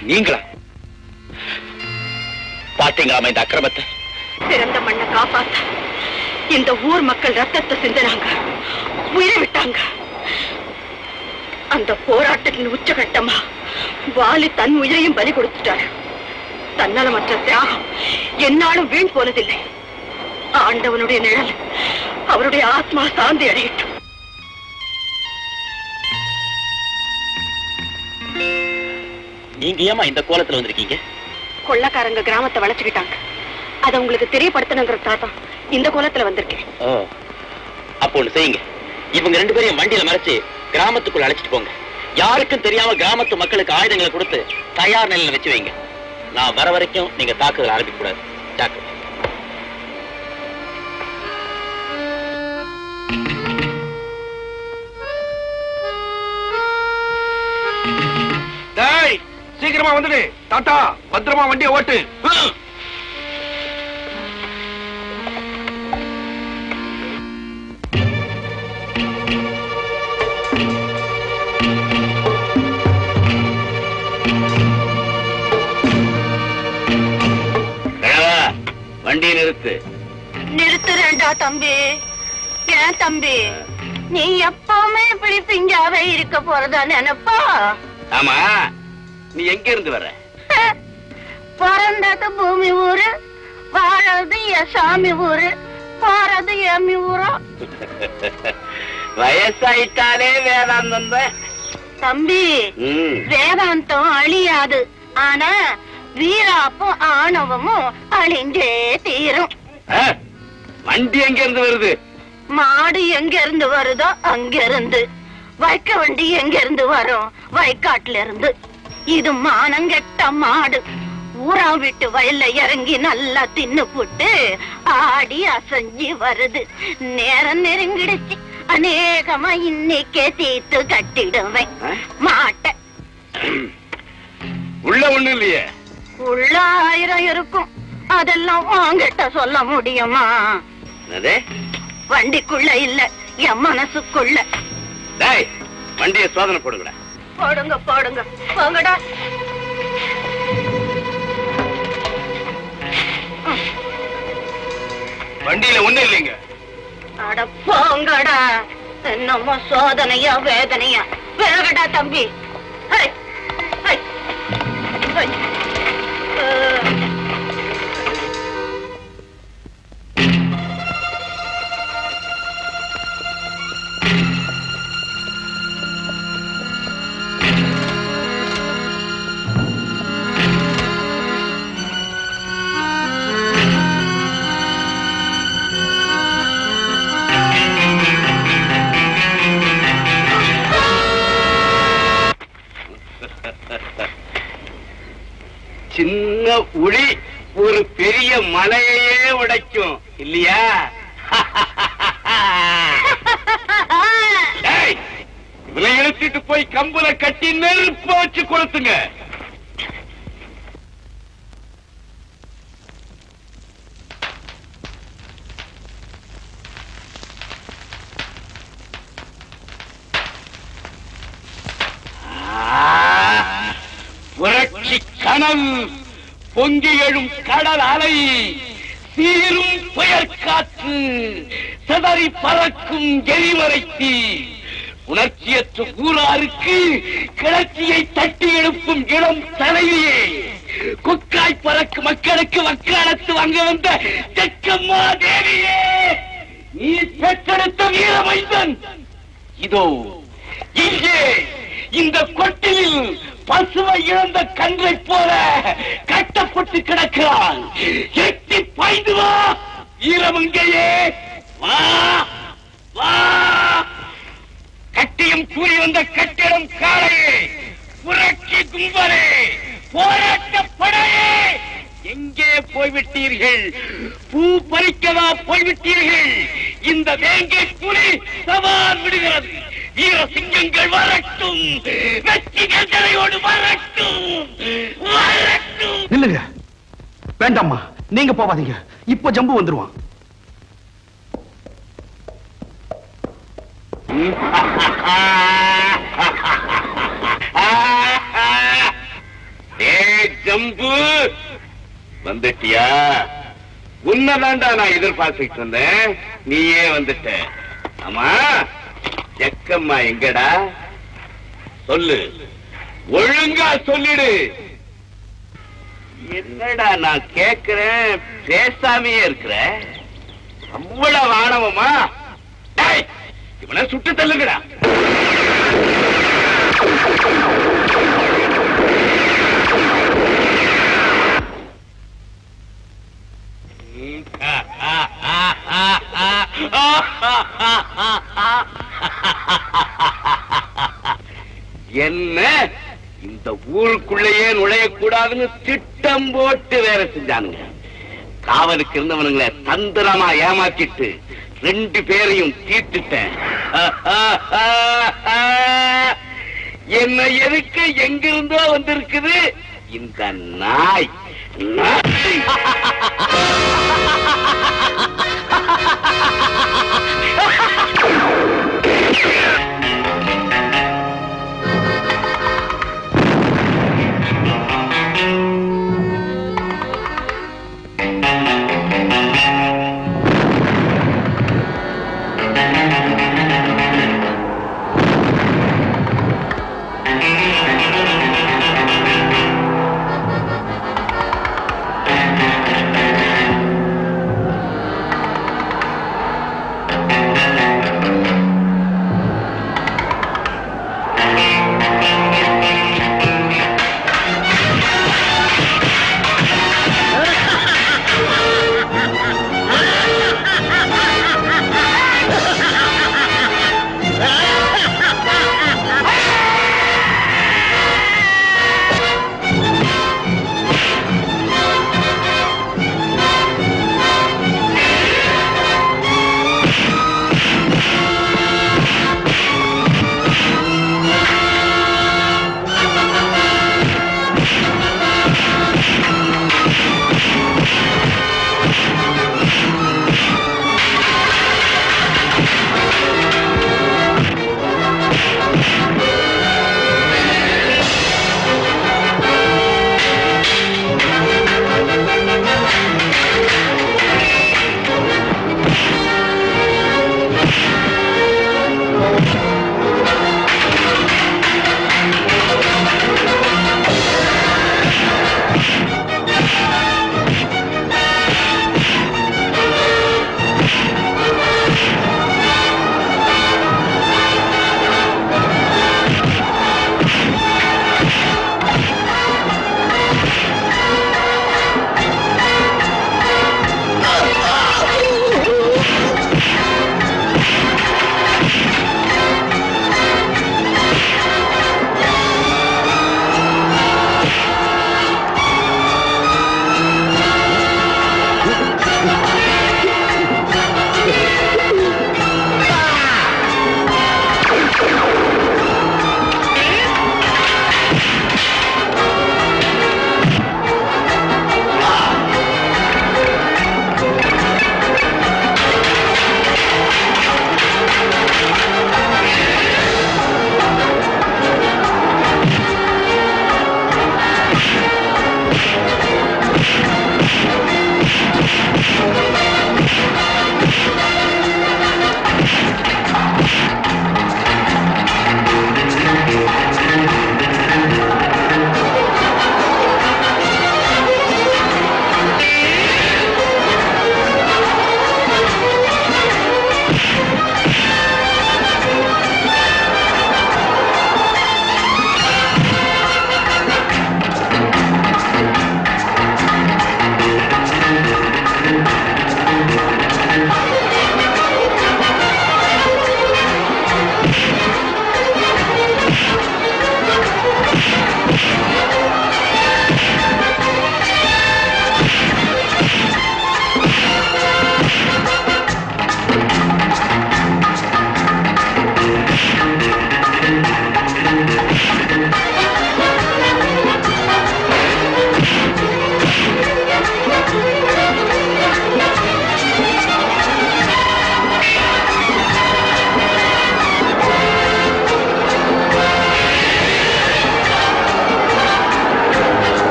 நீங்களா பாத்தீங்களாமா இந்த அக்கிரமத்தை பிறந்த மண்ணை காப்பாத்த இந்த ஊர் மக்கள் ரத்தத்தை சிந்தினாங்க உயிரை விட்டாங்க அந்த போராட்டத்தின் உச்சகட்டமா வாலி தன் உயிரையும் பலி கொடுத்துட்டாரு தன்னலமற்ற தியாகம் என்னாலும் வீண் போனதில்லை ஆண்டவனுடைய நிழல் அவருடைய ஆத்மா சாந்தி அடையட்டும் நீங்க ஏமா இந்த கோலத்துல வந்திருக்கீங்க கொள்ளக்காரங்க கிராமத்தை வளைச்சுக்கிட்டாங்க அதை உங்களுக்கு தெரியப்படுத்தணுங்கிறதா தான் இந்த கோலத்துல வந்திருக்கேன் ஓ அப்போ ஒண்ணு செய்யுங்க இவங்க ரெண்டு பேரையும் வண்டியில மறைச்சு கிராமத்துக்குள்ள அழைச்சிட்டு போங்க யாருக்கும் தெரியாம கிராமத்து மக்களுக்கு ஆயுதங்களை கொடுத்து தயார் நிலையில வச்சு வைங்க நான் வர வரைக்கும் நீங்க தாக்குதல் ஆரம்பிக்க கூடாது ஜாக்கிரதை டேய் சீக்கிரமா வந்துடு தாத்தா பத்திரமா வண்டியை ஓட்டு ஹம். கிழவா, வண்டியை நிறுத்து நிறுத்துறேன்டா தம்பி ஏன் தம்பி நீ எப்பவுமே இப்படி பிஞ்சாவே இருக்க போறதா நினைப்பா ஆமா நீ எங்க இருந்து வர்ற பிறந்தது பூமி ஊரு வாழறது என் சாமி ஊரு போறது எம்மி ஊரும் வயசாயிட்டாலே வேதாந்தம் தான் தம்பி ம். வேதாந்தம் அழியாது ஆனா வீராப்பும் ஆணவமும் அழிஞ்சே தீரும் ஆ, வண்டி எங்க இருந்து வருது மாடு எங்க இருந்து வருதோ அங்க இருந்து வைக்க வண்டி எங்க இருந்து வரும் வயக்காட்டுல இருந்து இது மானங்கெட்ட மாடு ஊரா விட்டு வயல்ல இறங்கி நல்லா தின்னு புட்டு ஆடி அசைஞ்சு வருது நேரம் நெருங்கிடுச்சு அநேகமா இன்னைக்கே தீத்து கட்டிடுவேன் ஆ? மாட்டை உள்ள ஒண்ணு இல்லையே உள்ள ஆயிரம் இருக்கும் அதெல்லாம் வாங்கிட்ட சொல்ல முடியுமா என்னது வண்டிக்குள்ள இல்ல என் மனசுக்குள்ள டேய் வண்டியை சோதனை போடுங்கடா போடுங்க போடுங்க போங்கடா வண்டியில ஒண்ணு இல்லைங்க அட போங்கடா என்னமோ சோதனையா வேதனையா விலகடா தம்பி ஹை, ஹை, ஹை. அஹ். சின்ன உளி ஒரு பெரிய மலையையே உடைக்கும் இல்லையா டேய் இவனை இழுத்துட்டு போய் கம்புல கட்டி நெருப்ப வச்சு கொளுத்துங்க புரட்சி கனல் பொங்கி எழும் கடல் அலை சீரும் புயற் காற்று சிதறி பறக்கும் எரிமறை தீ உணர்ச்சியற்ற ஊராருக்கு கிளர்ச்சியை தட்டி எழுப்பும் இளம் தலைவியே கொக்காய் பறக்கும் மக்களுக்கு வக்காலத்து வாங்க வந்த தெக்கம்மா தேவியே நீ பெற்றெடுத்த வீரமைந்தன் இதோ இங்கே இந்த கொட்டிலில் பசுவை இழந்த கன்றை போல கட்டப்பட்டு கிடக்கிறான் எட்டி பாய்ந்து வா ஈரமங்கையே வா வா கட்டியும் கூறி வந்த கட்டிடம் காளையே புரட்சி கும்பலே போராட்ட படையே எங்கே போய்விட்டீர்கள் பூ பறிக்கவா போய்விட்டீர்கள் இந்த வேங்கை புலி சவால் விடுகிறது வீர சிங்கங்கள் வரட்டும் வெற்றி கந்தனையோடு வரட்டும் வரட்டும் நில்லுங்க வேண்டாம்மா நீங்க போவாதீங்க இப்ப ஜம்பு வந்துருவான் ஜம்பு வந்துட்டியா உன்னதாண்டா நான் எதிர்பார்த்துட்டு இருந்தேன் நீயே வந்துட்ட ஆமா ஜக்கம்மா எங்கடா சொல்லு ஒழுங்கா சொல்லிடு என்னடா நான் கேக்குறேன் பேசாமையே இருக்கிற அவ்வளவு ஆணவமா டேய், இவனை சுட்டு தள்ளுங்கடா என்ன இந்த ஊருக்குள்ளேயே நுழையக்கூடாதுன்னு திட்டம் போட்டு வேற செஞ்சானுங்க காவலுக்கு இருந்தவனுங்களை தந்திரமா ஏமாத்திட்டு ரெண்டு பேரையும் தீர்த்துட்டேன் என்ன எதுக்கு எங்கிருந்தோ வந்திருக்குது இந்த நாய் நாய்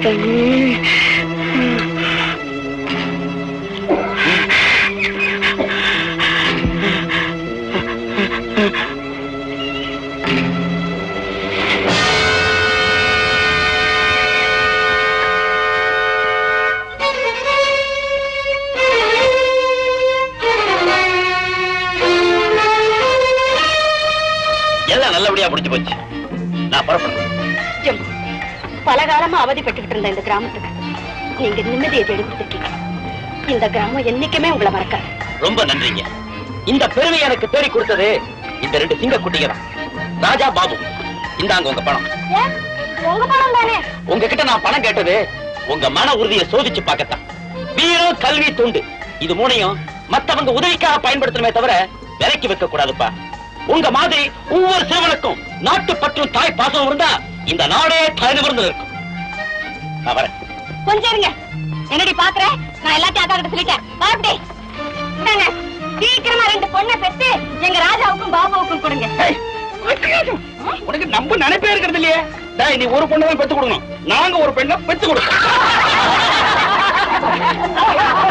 எல்லாம் நல்லபடியா முடிஞ்சு போச்சு நான் புறப்படுறேன் ஜம்பு பல காலமா அவதிப்பட்டுக்கிட்டு இருந்த இந்த கிராமத்துக்கு நீங்க நிம்மதியை தேடி கொடுத்துருக்கீங்க இந்த கிராமம் என்னைக்குமே உங்களை மறக்காது ரொம்ப நன்றிங்க இந்த பெருமை எனக்கு தேடி கொடுத்தது இந்த ரெண்டு சிங்க குட்டிங்க தான் ராஜா பாபு இந்தாங்க உங்க பணம் உங்க பணம் தானே உங்ககிட்ட நான் பணம் கேட்டது உங்க மன உறுதியை சோதிச்சு பார்க்கத்தான் வீரம் கல்வி துண்டு இது மூணையும் மத்தவங்க உதவிக்காக பயன்படுத்தணுமே தவிர விலைக்கு வைக்க கூடாதுப்பா உங்க மாதிரி ஒவ்வொரு சிறுவனுக்கும் நாட்டு பற்றும் தாய் பாசம் இருந்தா இந்த நாடே தலைநிமிர்ந்து இருக்கும் நான் வரேன் கொஞ்சம் இருங்க என்னடி பாக்குற நான் எல்லாத்தையும் அக்கா கிட்ட சொல்லிட்டேன் பாப்படி இந்தாங்க சீக்கிரமா ரெண்டு பொண்ணை பெத்து எங்க ராஜாவுக்கும் பாபாவுக்கும் கொடுங்க ஏய், உனக்கு நம்ம நினைப்பே இருக்கிறது இல்லையே டேய் நீ ஒரு பொண்ணை தான் பெத்து கொடுக்கணும் நாங்க ஒரு பெண்ணை பெத்து கொடுக்கணும்